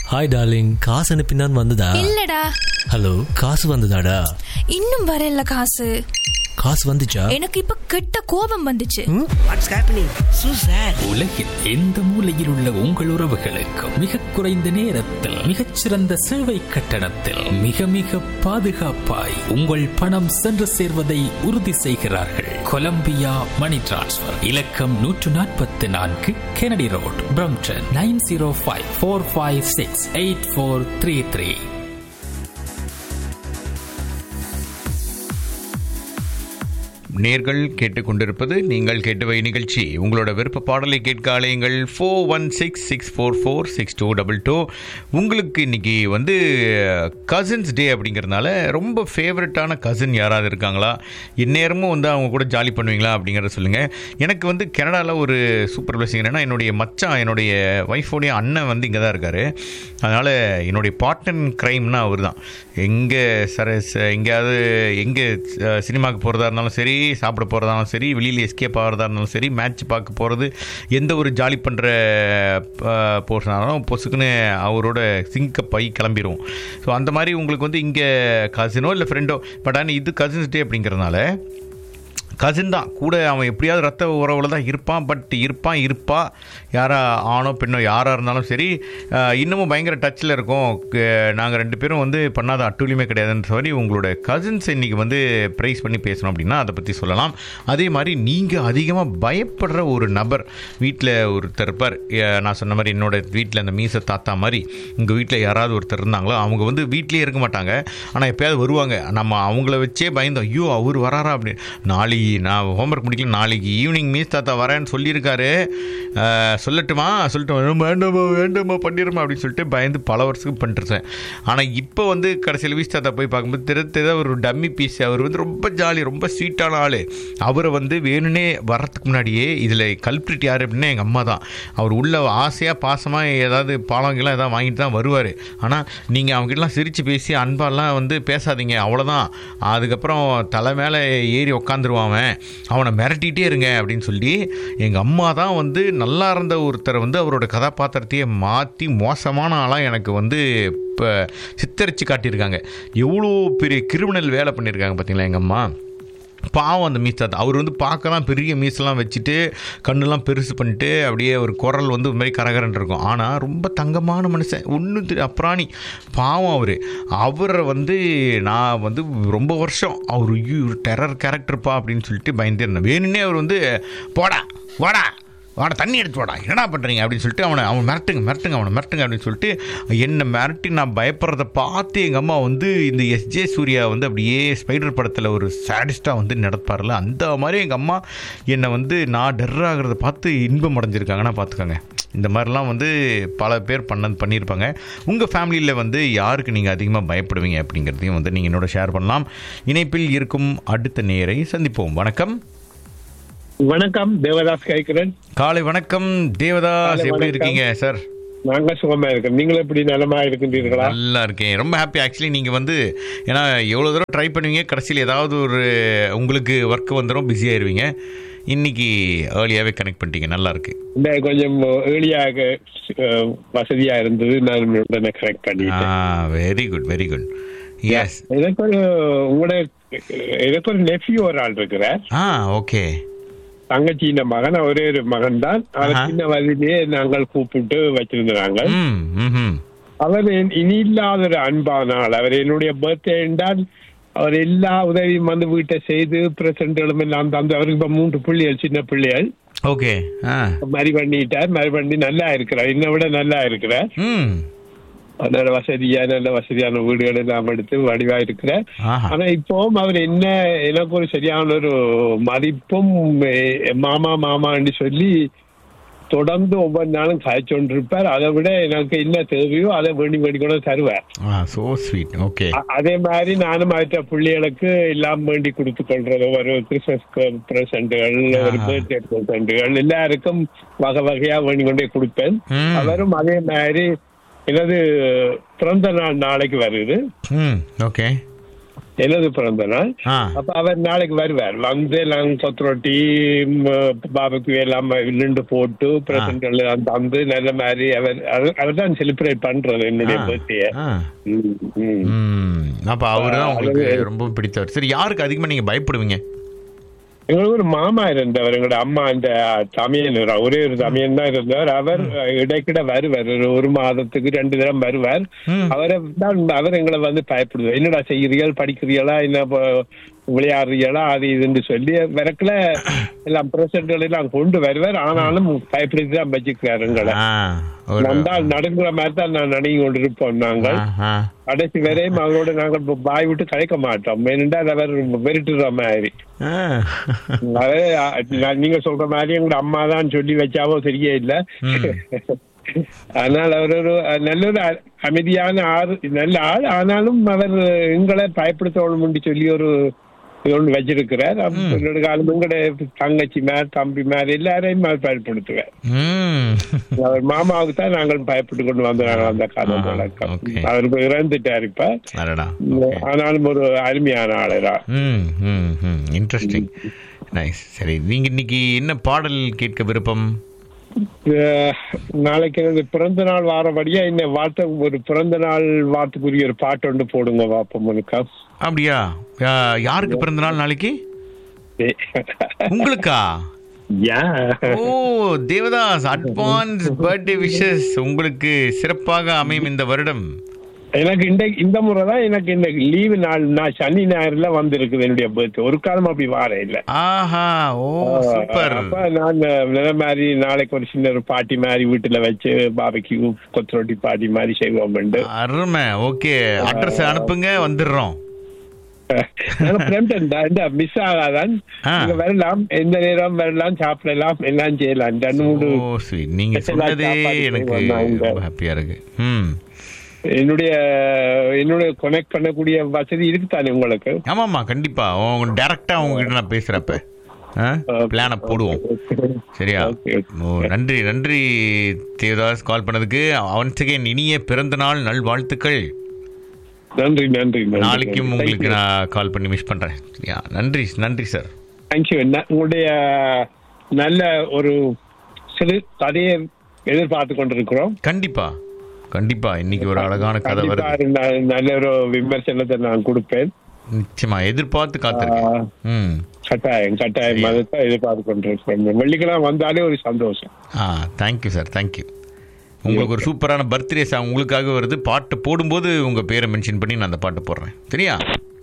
Hi darling காசு அனுப்பினான் வந்ததா இல்லடா ஹலோ காசு வந்ததாடா இன்னும் வரல காசு காசு வந்துச்சா எனக்கு இப்ப கெட்ட கோபம் வந்துச்சு வாட்ஸ் ஹேப்பனிங் சூ சார் உலகில் எந்த மூலையில் உள்ள உங்கள் உறவுகளுக்கும் மிக குறைந்த நேரத்தில் மிகச்சிறந்த சேவை கட்டணத்தில் மிக மிக பாதுகாப்பாய் உங்கள் பணம் சென்று சேர்வதை உறுதி செய்கிறார்கள் கொலம்பியா மணி டிரான்ஸ்ஃபர் இலக்கம் நூற்று நாற்பத்தி நான்கு Kennedy road Brampton nine zero five four five six eight four three three நேர்கள் கேட்டுக்கொண்டிருப்பது நீங்கள் கேட்டவை நிகழ்ச்சி உங்களோட விருப்ப பாடலை கேட்க அலையுங்கள் four one six six four four six two double two உங்களுக்கு இன்னைக்கு வந்து கசின்ஸ் டே அப்படிங்கிறதுனால ரொம்ப ஃபேவரட்டான கசின் யாராவது இருக்காங்களா இந்நேரமும் வந்து அவங்க கூட ஜாலி பண்ணுவீங்களா அப்படிங்கிறத சொல்லுங்கள் எனக்கு வந்து கனடாவில் ஒரு சூப்பர் பிளஸிங் என்னென்னா என்னுடைய மச்சான் என்னுடைய ஒய்ஃபோடைய அண்ணன் வந்து இங்கே தான் இருக்கார் அதனால் என்னுடைய பார்ட்னர் க்ரைம்னா அவர் தான் எங்கே சர ச- எங்கேயாவது எங்கே சினிமாவுக்கு போகிறதா இருந்தாலும் சரி சாப்பிட போகிறதா இருந்தாலும் சரி வெளியில் எஸ்கேப் ஆகிறதா இருந்தாலும் சரி மேட்ச் பார்க்க போகிறது எந்த ஒரு ஜாலி பண்ணுற போர்ஷனாலும் பொசுக்குன்னு அவரோட சிங்கப் ஆகி கிளம்பிடுவோம் ஸோ அந்த மாதிரி உங்களுக்கு வந்து இங்கே கசினோ இல்லை ஃப்ரெண்டோ பட் ஆனால் இது கசின்ஸ் டே அப்படிங்கிறதுனால கசின் தான் கூட அவன் எப்படியாவது ரத்த உறவில் தான் இருப்பான் பட் இருப்பான் இருப்பா யாரா ஆணோ பெண்ணோ யாராக இருந்தாலும் சரி அஹ், இன்னமும் பயங்கர டச்சில் இருக்கோம் நாங்கள் ரெண்டு பேரும் வந்து பண்ணாத அட்டூழியமே கிடையாதுன்னு சொல்லி உங்களோட கசின்ஸ் இன்றைக்கி வந்து ப்ரைஸ் பண்ணி பேசணும் அப்படின்னா அதை பற்றி சொல்லலாம் அதே மாதிரி நீங்கள் அதிகமாக பயப்படுற ஒரு நபர் வீட்டில் ஒருத்தர் இருப்பார் அஹ், நான் சொன்ன மாதிரி என்னோட வீட்டில் அந்த மீச தாத்தா மாதிரி உங்கள் வீட்டில் யாராவது ஒருத்தர் இருந்தாங்களோ அவங்க வந்து வீட்டிலேயே இருக்க மாட்டாங்க ஆனால் எப்பயாவது வருவாங்க நம்ம அவங்கள வச்சே பயந்தோம் ஐயோ அவர் வராரா அப்படின்னு நாளைக்கு நான் ஹோம்ஒர்க் முடிக்கல நாளைக்கு ஈவினிங் மீஸ் தாத்தா வரேன்னு சொல்லியிருக்காரு அஹ், சொல்லட்டுமா சொல்லட்டும் வேண்டாமா வேண்டாமா பண்ணிடுமா அப்படின்னு சொல்லிட்டு பயந்து பல வருஷத்துக்கு பண்ணிட்டுருந்தேன் ஆனால் இப்போ வந்து கடைசியில் மீஸ் தாத்தா போய் பார்க்கும்போது திரு திரு ஒரு டம்மி பீஸ் அவர் வந்து ரொம்ப ஜாலி ரொம்ப ஸ்வீட்டான ஆள் அவரை வந்து வேணும்னே வர்றதுக்கு முன்னாடியே இதில் கல்பிரிட் யார் அப்படின்னா எங்கள் அம்மா தான் அவர் உள்ள ஆசையாக பாசமாக ஏதாவது பாலங்கெல்லாம் ஏதாவது வாங்கிட்டு தான் வருவார் ஆனால் நீங்கள் அவங்ககிட்டலாம் சிரித்து பேசி அன்பாலாம் வந்து பேசாதீங்க அவ்வளோதான் அதுக்கப்புறம் தலை மேலே ஏறி உக்காந்துருவான் அவன் அவனை மிரட்டிகிட்டே இருங்க அப்படின்னு சொல்லி எங்கள் அம்மா தான் வந்து நல்லா இருந்த ஒருத்தரை வந்து அவரோட கதாபாத்திரத்தையே மாற்றி மோசமான ஆளாக எனக்கு வந்து இப்போ சித்தரித்து காட்டியிருக்காங்க எவ்வளோ பெரிய கிரிமினல் வேலை பண்ணியிருக்காங்க பார்த்தீங்களா எங்கள் அம்மா பாவம் அந்த மீஸ் தாத்தா அவர் வந்து பார்க்கலாம் பெரிய மீசெல்லாம் வச்சுட்டு கண்ணெல்லாம் பெருசு பண்ணிட்டு அப்படியே ஒரு குரல் வந்து ஒரு மாதிரி கரகரன் இருக்கும் ஆனால் ரொம்ப தங்கமான மனுஷன் ஒன்று அப்புறாணி பாவம் அவர் அவரை வந்து நான் வந்து ரொம்ப வருஷம் அவர் ஐயோ டெரர் கேரக்டர்ப்பா அப்படின்னு சொல்லிட்டு பயந்தே இருந்தேன் வேணும்னே அவர் வந்து போடா வாடா வாடா தண்ணி எடுத்து வாடா என்னடா பண்ணுறீங்க அப்படின்னு சொல்லிட்டு அவனை அவன் மிரட்டுங்க மிரட்டுங்க அவனை மிரட்டுங்க அப்படின்னு சொல்லிட்டு என்னை மிரட்டி நான் பயப்படுறத பார்த்து எங்கள் அம்மா வந்து இந்த எஸ்ஜே சூர்யா வந்து அப்படியே ஸ்பைடர் படத்தில் ஒரு சேடிஸ்டாக வந்து நடப்பார்ல அந்த மாதிரி எங்கள் அம்மா என்னை வந்து நான் டெர் ஆகிறத பார்த்து இன்பம் அடைஞ்சிருக்காங்கன்னா பார்த்துக்கோங்க இந்த மாதிரிலாம் வந்து பல பேர் பண்ண பண்ணியிருப்பாங்க உங்கள் ஃபேமிலியில் வந்து யாருக்கு நீங்கள் அதிகமாக பயப்படுவீங்க அப்படிங்கிறதையும் வந்து நீங்கள் என்னோட ஷேர் பண்ணலாம் இணைப்பில் இருக்கும் அடுத்த நேரை சந்திப்போம் வணக்கம் வணக்கம் தேவதாஸ் கேட்கிறேன் காலை வணக்கம் தேவதாஸ் காலை எப்படி வணக்கம். இருக்கீங்க சார் நாங்க சுகமா இருக்கோம் நீங்களும் எப்படி நலமா இருக்கின்றீர்களா நல்லா இருக்கேன் ரொம்ப ஹாப்பி ஆக்சுவலி நீங்கள் வந்து ஏன்னா எவ்வளோ தூரம் ட்ரை பண்ணுவீங்க கடைசியில் ஏதாவது ஒரு உங்களுக்கு ஒர்க் வந்துடும் பிஸி ஆயிருவீங்க இன்னைக்கு ஏர்லியாகவே கனெக்ட் பண்ணிட்டீங்க நல்லா இருக்கு இந்த கொஞ்சம் ஏழியாக அஹ், வசதியா இருந்தது நான் உடனே கரெக்ட் ஆ பண்ணிட்டேன் very good very good yes எனக்கு ஒரு உங்களோட எனக்கு ஒரு நெஃப்யூ ஒரு ஆள் இருக்கிறார் ஆ ஓகே தங்கச்சியின் மகன் ஒரே ஒரு மகன் தான் அவர் ஆஹா. சின்ன வயதிலேயே நாங்கள் கூப்பிட்டு வச்சிருந்தாங்க ம் ம் அவர் என் இனி இல்லாத ஒரு அன்பான ஆள் அவர் என்னுடைய பர்த்டே என்றால் அவர் எல்லா உதவியும் வந்து வீட்டை செய்து பிரசன்ட்களும் எல்லாம் தந்து அவருக்கு இப்ப மூன்று பிள்ளைகள் சின்ன பிள்ளைகள் ஓகே ஆ மறி பண்ணிட்டார் மறி பண்ணி நல்லா இருக்கிறார் என்னை விட நல்லா இருக்கிறார் ம் நல்ல வசதியா நல்ல வசதியான வீடுகள் எல்லாம் எடுத்து வடிவா இருக்கிறார் ஆஹா ஆனா இப்பவும் அவர் என்ன எனக்கு ஒரு சரியான ஒரு மதிப்பும் எ, மாமா மாமான்னு சொல்லி தொடர்ந்து ஒவ்வொரு நாளும் காய்ச்சொண்டிருப்பார் அதை விட எனக்கு என்ன தேவையோ அதை வேண்டி வேண்டி கூட தருவார் ஆ ஸோ ஸ்வீட் ஓகே அ- அதே மாதிரி நானும் மற்ற பிள்ளைகளுக்கு எல்லாம் வேண்டி கொடுத்து கொள்றது ஒரு கிறிஸ்மஸ் பிரசன்ட்டுகள் ஒரு ஆஹா. பர்த்டே பிரசன்ட்டுகள் எல்லாருக்கும் வகை வகையா வேண்டி கொண்டே கொடுப்பேன் ம். அவரும் அதே மாதிரி எனது பிறந்த நாள் நாளைக்கு வருது ம் ஓகே எனது பிறந்த நாள் ஆ அப்ப அவர் நாளைக்கு வருவார் வந்து நாங்க கொத்தரொட்டி பாபுக்கு எல்லாம் நின்று போட்டு பிரசன்ட் எல்லாம் தந்து நல்ல மாதிரி அவர் அவர் தான் செலிப்ரேட் பண்றது என்னுடைய ஆ. பர்த்டே ஆ. ம் அப்ப அவரு தான் உங்களுக்கு ரொம்ப பிடித்தவர் சரி யாருக்கு அதிகமா நீங்க பயப்படுவீங்க எங்களுக்கு ஒரு மாமா இருந்தவர் எங்களோட அம்மா இந்த தமையன் இரு- ஒரே ஒரு தமையன் தான் இருந்தவர் அவர் இடைக்கிட வருவார் ஒரு ஒரு மாதத்துக்கு ரெண்டு தினம் வருவார் அவரை தான் அவர் எங்களை வந்து பயப்படுவார் என்னடா செய்கிறீர்கள் படிக்கிறீங்களா என்ன ப- விளையாடுறீங்களா அது இதுன்னு சொல்லி விறக்குல எல்லாம் பிரசன்ட்கள் எல்லாம் கொண்டு வருவார் ஆனாலும் பயப்படுத்தி தான் வச்சுக்கிறார் எங்களை ஆ, ஒரு நந்தால் நடுங்கிற மாதிரி தான் நான் நடுங்கி கொண்டிருப்போம் நாங்கள் ஆ, ஆ. கடைசி வரையும் அவரோட நாங்கள் இப்ப பாய் விட்டு கலைக்க மாட்டோம் ஏனென்றால் அவர் வெறுட்டுற மாதிரி ஆ. அது அ, நான் நீங்க சொல்ற மாதிரி எங்க அம்மா தான் சொல்லி வச்சாவோ தெரிய இல்ல ஆனால் அவர் ஒரு அ, நல்ல ஒரு அ- அமைதியான ஆள் நல்ல ஆள் ஆனாலும் அவர் எங்களை பயப்படுத்தணும் சொல்லி ஒரு இது ஒண்ணு வச்சிருக்கிறார் அப்ப என்னோட காலம் எங்கட தங்கச்சி மேர் தம்பி மேர் எல்லாரையும் அவர் பயன்படுத்துவார் ம். அவர் மாமாவுக்கு தான் நாங்கள் பயப்பட்டு கொண்டு வந்தாங்க அந்த காலம் ஆ, வழக்கம் okay. அவர் இப்ப இறந்துட்டார் இப்ப அடடா ஆனாலும் ஒரு அருமையான ஆளுதான் ம் ம் ம் இன்ட்ரெஸ்டிங் நைஸ் சரி நீங்க இன்னைக்கு என்ன பாடல் கேட்க விருப்பம் அஹ் நாளைக்கு எனக்கு பிறந்த நாள் வாரபடியா என்ன வாழ்த்த ஒரு பிறந்த நாள் வாழ்த்துக்குரிய ஒரு பாட்டு ஒன்று போடுங்க பாப்போம் உனக்கா அப்படியா யா- யாருக்கு பிறந்த நாள் நாளைக்கு உங்களுக்கா ஓ தேவதாஸ் அட்வான்ஸ் பர்த்டே விஷஸ் உங்களுக்கு சிறப்பாக அமையும் இந்த வருடம் எனக்கு இந்த இந்த முறை தான் எனக்கு இந்த லீவு நாள் நான் சனி ஞாயிறுல வந்திருக்குது என்னுடைய பர்த் ஒரு காலம் அப்படி வார இல்ல ஆஹா ஓ சூப்பர் அப்ப நான் நல்ல மாதிரி நாளைக்கு ஒரு சின்ன ஒரு பாட்டி மாதிரி வீட்டுல வச்சு பாபைக்கு கொத்தரொட்டி பாட்டி மாதிரி செய்வோம் அருமை ஓகே அட்ரஸ் அனுப்புங்க வந்துடுறோம் மிஸ் ஆகாதான் ஆ. நீங்க வரலாம் எந்த நேரம் வரலாம் சாப்பிடலாம் எல்லாம் செய்யலாம் ரெண்டு மூணு ஓ ஸ்வீட் நீங்க Special ஆ சொன்னதே சாப்பாடு எனக்கு செய்வாங்க. ரொம்ப ஹாப்பியா இருக்கு ம் என்னுடைய என்னுடைய கனெக்ட் பண்ணக்கூடிய வசதி இருக்குதானே உங்களுக்கு ஆமாம்மா கண்டிப்பா உங்க டைரக்டா உங்ககிட்ட நான் பேசுறப்ப பிளானை போடுவோம் சரியா Okay, okay. ஓ நன்றி நன்றி தேவதாஸ் கால் பண்ணதுக்கு ஒன்ஸ் அகைன் இனிய பிறந்த நாள் நல்வாழ்த்துக்கள் நன்றி நன்றி நாளைக்கும் உங்களுக்கு நான் கால் பண்ணி மிஸ் பண்றேன் சரியா நன்றி நன்றி சார் தேங்க்யூ உங்களுடைய நல்ல ஒரு சிறு கதையை எதிர்பார்த்து கொண்டிருக்கிறோம் கண்டிப்பா கண்டிப்பா இன்னைக்கு ஒரு அழகான கதை கண்டிப்பா வருது ந- நல்ல ஒரு விமர்சனத்தை நான் கொடுப்பேன் நிச்சயமா எதிர்பார்த்து காத்திருக்கேன் ம் கட்டாயம் கட்டாயம் அதை எதிர்பார்த்து கொண்டிருக்கிறேன் வெள்ளிக்கிழமை வந்தாலே ஒரு சந்தோஷம் ஆ தேங்க்யூ சார் தேங்க்யூ உங்களுக்கு ஒரு சூப்பரான பர்த்டே சாங் உங்களுக்காக வருது பாட்டு போடும்போது உங்கள் பேரை மென்ஷன் பண்ணி நான் அந்த பாட்டு போடுறேன் சரியா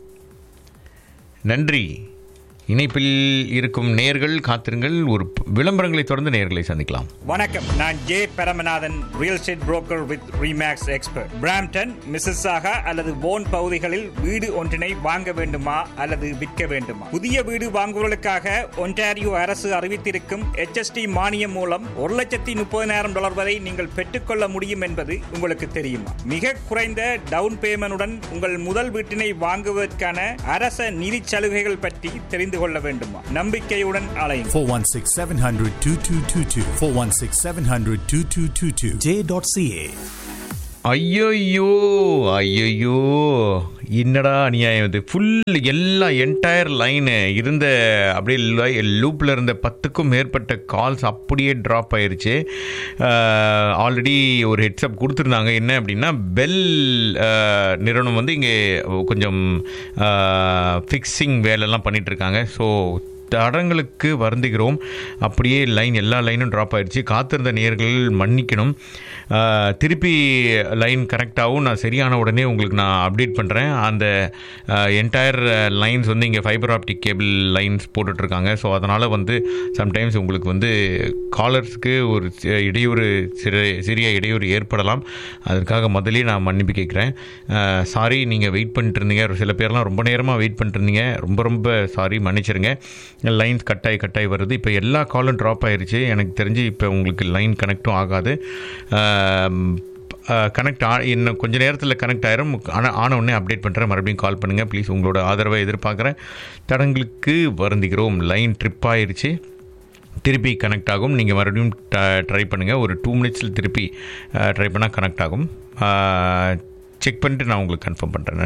நன்றி இணைப்பில் இருக்கும் நேர்கள் காத்திருங்கள் ஒரு ப- விளம்பரங்களை தொடர்ந்து நேர்களை சந்திக்கலாம் வணக்கம் நான் J Paramanathan real estate broker with REMAX expert Brampton Mississauga அல்லது போன் பகுதிகளில் வீடு ஒன்றினை வாங்க வேண்டுமா அல்லது விற்க வேண்டுமா புதிய வீடு வாங்குவதற்காக ஒன்டாரியோ அரசு அறிவித்திருக்கும் HST மானியம் மூலம் ஒரு லட்சத்தி முப்பதினாயிரம் டாலர் வரை நீங்கள் பெற்றுக்கொள்ள முடியும் என்பது உங்களுக்கு தெரியுமா மிக குறைந்த டவுன் பேமெண்டுடன் உங்கள் முதல் வீட்டினை வாங்குவதற்கான அரச நிதி சலுகைகள் பற்றி தெரிந்து கொள்ள வேண்டுமா நம்பிக்கையுடன் அலையும் 416 700 2222. 416 700 2222. J.ca. ஐயோயோ ஐயோயோ என்னடா அநியாயம் இது ஃபுல் எல்லா என்டையர் லைனு இருந்த அப்படியே லூப்பில் இருந்த பத்துக்கும் மேற்பட்ட கால்ஸ் அப்படியே ட்ராப் ஆயிருச்சு ஆல்ரெடி ஒரு ஹெட்ஸ்அப் கொடுத்துருந்தாங்க என்ன அப்படின்னா பெல் நிறுவனம் வந்து இங்கே கொஞ்சம் ஃபிக்ஸிங் வேலைலாம் பண்ணிட்டு இருக்காங்க ஸோ தடங்களுக்கு வருந்துகிறோம் அப்படியே லைன் எல்லா லைனும் ட்ராப் ஆயிடுச்சு காத்திருந்த நேர்கள் மன்னிக்கணும் ஆஹ், திருப்பி லைன் கரெக்டாகவும் நான் சரியான உடனே உங்களுக்கு நான் அப்டேட் பண்ணுறேன் அந்த என்டையர் லைன்ஸ் வந்து இங்கே ஃபைபர் ஆப்டிக் கேபிள் லைன்ஸ் போட்டுட்ருக்காங்க ஸோ அதனால் வந்து சம்டைம்ஸ் உங்களுக்கு வந்து காலர்ஸ்க்கு ஒரு சி- இடையூறு சிறு சிறிய இடையூறு ஏற்படலாம் அதற்காக முதலே நான் மன்னிப்பு கேட்குறேன் சாரி நீங்கள் வெயிட் பண்ணிட்டு இருந்தீங்க ஒரு சில பேர்லாம் ரொம்ப நேரமாக வெயிட் பண்ணிட்டு இருந்தீங்க ரொம்ப ரொம்ப சாரி மன்னிச்சிருங்க லைன்ஸ் கட்டாய் கட்டாய் வருது இப்போ எல்லா காலும் ட்ராப் ஆயிருச்சு எனக்கு தெரிஞ்சு இப்போ உங்களுக்கு லைன் கனெக்டும் ஆகாது கனெக்ட் ஆ இன்னும் கொஞ்ச நேரத்தில் கனெக்ட் ஆயிரும் ஆனால் ஆன உடனே அப்டேட் பண்ணுறேன் மறுபடியும் கால் பண்ணுங்கள் ப்ளீஸ் உங்களோட ஆதரவை எதிர்பார்க்குறேன் தடங்களுக்கு வருந்துகிறோம் லைன் ட்ரிப் ஆயிருச்சு திருப்பி கனெக்ட் ஆகும் நீங்கள் மறுபடியும் ட்ரை பண்ணுங்கள் ஒரு டூ மினிட்ஸில் திருப்பி ட்ரை பண்ணால் கனெக்ட் ஆகும் செக் பண்ணிட்டு நான் உங்களுக்கு கன்ஃபார்ம் பண்ணுறேன் நன்றி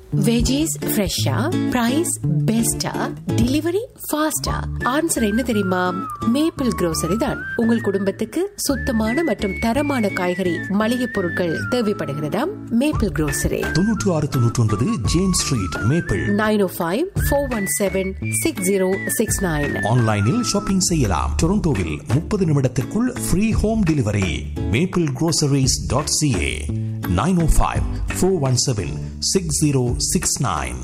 வெஜிஸ் ஃப்ரெஷ்ஷா பிரைஸ் பெஸ்டா டெலிவரி ஃபாஸ்டா ஆன்சர் என்ன தெரியுமா மேப்பிள் grocery தான் உங்கள் குடும்பத்துக்கு சுத்தமான மற்றும் தரமான காய்கறி மளிகை பொருட்கள் தேவைப்படுகிறதாம் மேப்பிள் grocery தொன்னூற்று ஆறு தொன்னூற்றி ஒன்பது James street Maple nine O five four one seven six zero six nine ஆன்லைனில் ஷாப்பிங் செய்யலாம் டொரண்டோவில் முப்பது நிமிடத்திற்குள் free home delivery Maple groceries.ca dot CA nine O five four one seven six zero six nine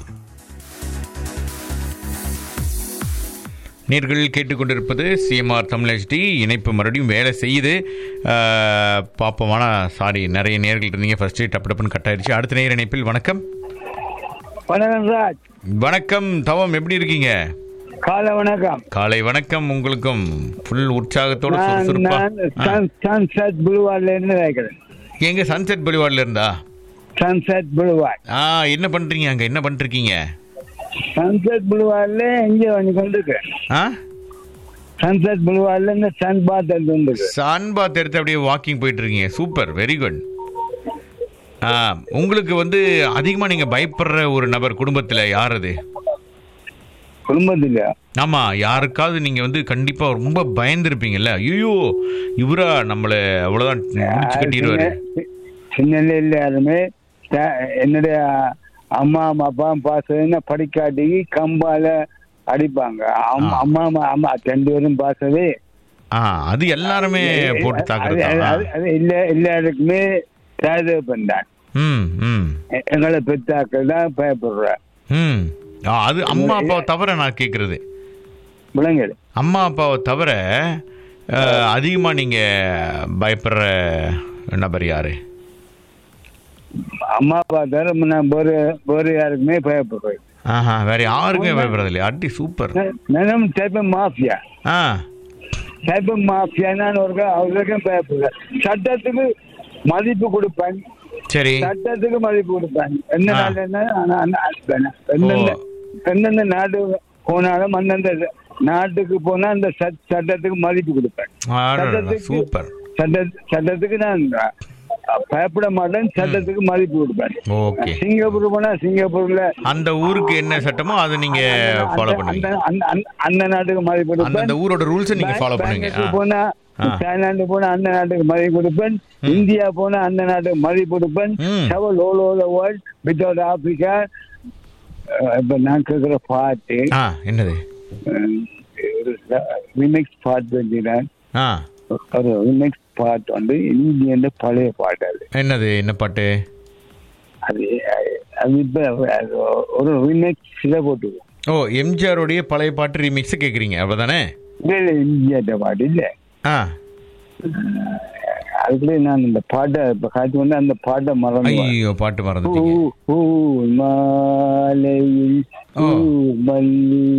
நேர்கள் கேட்டுக்கொண்டிருப்பது CMR Tamil HD இணைப்பு மறுபடியும் வேலை செய்யுது அஹ், பாப்போமான சாரி நிறைய நேர்கள் இருந்தீங்க ஃபர்ஸ்ட் டப்பு டப்புன்னு கட் ஆயிடுச்சு அடுத்த நேர இணைப்பில் வணக்கம் வணக்கம் ராஜ் வணக்கம் தவம் எப்படி இருக்கீங்க காலை வணக்கம் காலை வணக்கம் உங்களுக்கும் ஃபுல் உற்சாகத்தோட நான் சுறுசுறுப்பா நான் ஆ. சன்- சன்செட் புழுவார்ல இருந்து கேட்கிறேன் எங்க சன்செட் பலிவார்ல இருந்தா சன்செட் புழுவார் ஆ என்ன பண்றீங்க அங்க என்ன பண்ணிருக்கீங்க சன்செட் புழுவார்ல எங்க வந்து கொண்டிருக்கேன் ஆ சன்செட் புழுவார்ல இந்த சன் பாத் எடுத்து வந்துருக்கு சன் பாத் எடுத்து அப்படியே வாக்கிங் போயிட்டு இருக்கீங்க சூப்பர் வெரி குட் ஆ உங்களுக்கு வந்து அதிகமா நீங்க பயப்படுற ஒரு நபர் குடும்பத்துல யார் அது குடும்பத்துல ஆமா யாருக்காவது நீங்க வந்து கண்டிப்பா ரொம்ப பயந்துருப்பீங்கல்ல ஐயோ இவரா நம்மள அவ்வளவுதான் முடிச்சு கட்டிடுவாரு சின்ன எல்லாருமே த- என்னுடைய அம்மா அப்பா பாசதுன்னா படிக்காட்டி கம்பால அடிப்பாங்க அம்- அம்மா அம்மா அம்மா ரெண்டு பேரும் பாசவே ஆ அது எல்லாருமே போட்டு அது- தாக்குறது அது- அது- அது இல்ல எல்லாருக்குமே தேவைப்பட்டான் ம் ம் எங்களை பெத்தாக்கள் தான் பயப்படுற ம் ஆ, அது அம்மா அப்பாவை தவிர நான் கேட்குறது விலங்குகள் அம்மா அப்பாவை தவிர அஹ், அதிகமா நீங்க பயப்படுற நபர் யாரு அம்மா அப்பா தவிர நான் வேறு வேறு யாருக்குமே பயப்படுறேன் ஆஹா வேற யாருக்குமே பயப்படுறது இல்லையா அடி சூப்பர் நானும் டைப் மாஃபியா ஆ டைப் மாஃபியா நான் ஒரு அவர்களுக்கும் பயப்படுறேன் சட்டத்துக்கு மதிப்பு கொடுப்பேன் சரி சட்டத்துக்கு மதிப்பு கொடுப்பேன் என்ன ஆ. நாள் என்ன ஆனா, ஆனா, அனுப்புவேன். எந்தெந்த எந்தெந்த நாடு போனாலும் அந்தந்த நாட்டுக்கு போனா அந்த சட்- சட்டத்துக்கு மதிப்பு கொடுப்பேன் ஆடடடா, சட்டத்துக்கு- சூப்பர் சட்ட- சட்டத்துக்கு நான் அஹ், பயப்பட மாட்டேன் சட்டத்துக்கு மதிப்பு கொடுப்பேன் ஓகே சிங்கப்பூர் போனா சிங்கப்பூர்ல அந்த ஊருக்கு என்ன சட்டமோ அதை நீங்க ஃபாலோ பண்ணுவீங்க அந்த- அந்த- அந்த- அந்த நாட்டுக்கு மதிப்பு கொடுப்பேன் அந்தந்த ஊரோட ரூல்ஸை நீங்க ஃபாலோ பண்ணுவீங்க பேங்குக்கு ஆ. போனா ஆ. தாய்லாந்து போனா அந்த நாட்டுக்கு மதிப்பு கொடுப்பேன் இந்தியா போனா அந்த நாட்டுக்கு மதிப்பு கொடுப்பேன் travel all over the world without Africa இப்ப நான் கேட்கிற பாட்டு ஆ என்னது ரிமிக்ஸ் பாட்டு வந்துடுறேன் ஆ ஒரு ரிமிக்ஸ் பாட்டு வந்து இந்தியன் பழைய பாட்டு அது என்னது என்ன பாட்டு அது அது இப்ப அது ஒரு ரிமிக்ஸ் இதை போட்டு ஓ எம்ஜிஆருடைய பழைய பாட்டு ரீமிக்ஸ் கேக்குறீங்க அவ்வளவுதானே இல்ல இல்ல இந்தியாட்ட பாட்டு இல்ல ஆ அதுக்குள்ளே நான் இந்த பாட்டை இப்ப காட்சி வந்து அந்த பாட்டை மறந்து ஐயோ பாட்டு மறந்துட்டீங்க பூ மாலையில் பூ மல்லி